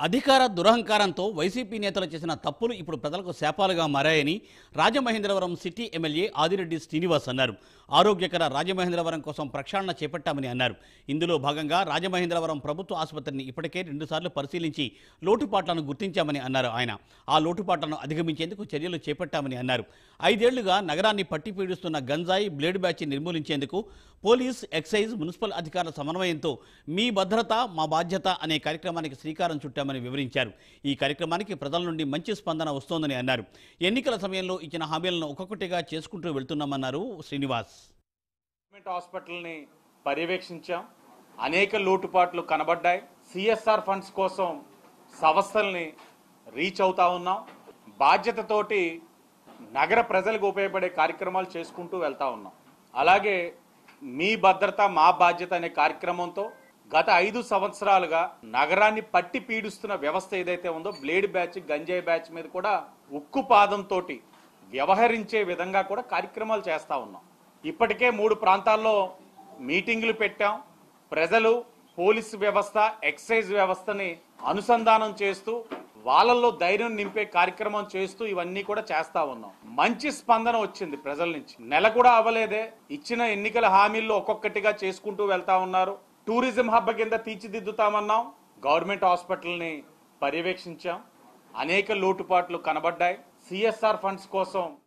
అధికార దురహంకారంతో వైసీపీ నేతలు చేసిన తప్పులు ఇప్పుడు ప్రజలకు శాపాలుగా మారాయని రాజమహేంద్రవరం సిటీ ఎమ్మెల్యే ఆదిరెడ్డి శ్రీనివాస్ అన్నారు ఆరోగ్యకర రాజమహేంద్రవరం కోసం ప్రక్షాళన చేపట్టామని అన్నారు ఇందులో భాగంగా రాజమహేంద్రవరం ప్రభుత్వ ఆసుపత్రిని ఇప్పటికే రెండుసార్లు పరిశీలించి లోటుపాట్లను గుర్తించామని అన్నారు ఆయన ఆ లోటుపాట్లను అధిగమించేందుకు చర్యలు చేపట్టామని అన్నారు ఐదేళ్లుగా నగరాన్ని పట్టి పీడిస్తున్న గంజాయి బ్లేడ్ బ్యాచ్ నిర్మూలించేందుకు పోలీస్ ఎక్సైజ్ మున్సిపల్ అధికారుల సమన్వయంతో మీ భద్రత మా బాధ్యత అనే కార్యక్రమానికి శ్రీకారం చుట్టామని వివరించారు ఈ కార్యక్రమానికి ప్రజల నుండి మంచి స్పందన వస్తోందని అన్నారు ఎన్నికల సమయంలో ఇచ్చిన హామీలను ఒక్కొక్కటిగా చేసుకుంటూ వెళ్తున్నామన్నారు శ్రీనివాస్ గవర్నమెంట్ హాస్పిటల్ని పర్యవేక్షించాం అనేక లోటుపాట్లు కనబడ్డాయి సిఎస్ఆర్ ఫండ్స్ కోసం సంస్థల్ని రీచ్ అవుతా ఉన్నాం బాధ్యతతోటి నగర ప్రజలకు ఉపయోగపడే కార్యక్రమాలు చేసుకుంటూ వెళ్తా ఉన్నాం అలాగే మీ భద్రత మా బాధ్యత అనే కార్యక్రమంతో గత ఐదు సంవత్సరాలుగా నగరాన్ని పట్టి పీడిస్తున్న వ్యవస్థ ఏదైతే ఉందో బ్లేడ్ బ్యాచ్ గంజాయి బ్యాచ్ మీద కూడా ఉక్కు పాదంతోటి వ్యవహరించే విధంగా కూడా కార్యక్రమాలు చేస్తా ఉన్నాం ఇప్పటికే మూడు ప్రాంతాల్లో మీటింగులు పెట్టాం ప్రజలు పోలీసు వ్యవస్థ ఎక్సైజ్ వ్యవస్థని అనుసంధానం చేస్తూ వాళ్ళల్లో ధైర్యం నింపే కార్యక్రమం చేస్తూ ఇవన్నీ కూడా చేస్తా ఉన్నాం మంచి స్పందన వచ్చింది ప్రజల నుంచి నెల కూడా అవ్వలేదే ఇచ్చిన ఎన్నికల హామీల్లో ఒక్కొక్కటిగా చేసుకుంటూ వెళ్తా ఉన్నారు టూరిజం హబ్ కింద తీర్చిదిద్దుతామన్నాం గవర్నమెంట్ హాస్పిటల్ని పర్యవేక్షించాం అనేక లోటుపాట్లు కనబడ్డాయి సిఎస్ఆర్ ఫండ్స్ కోసం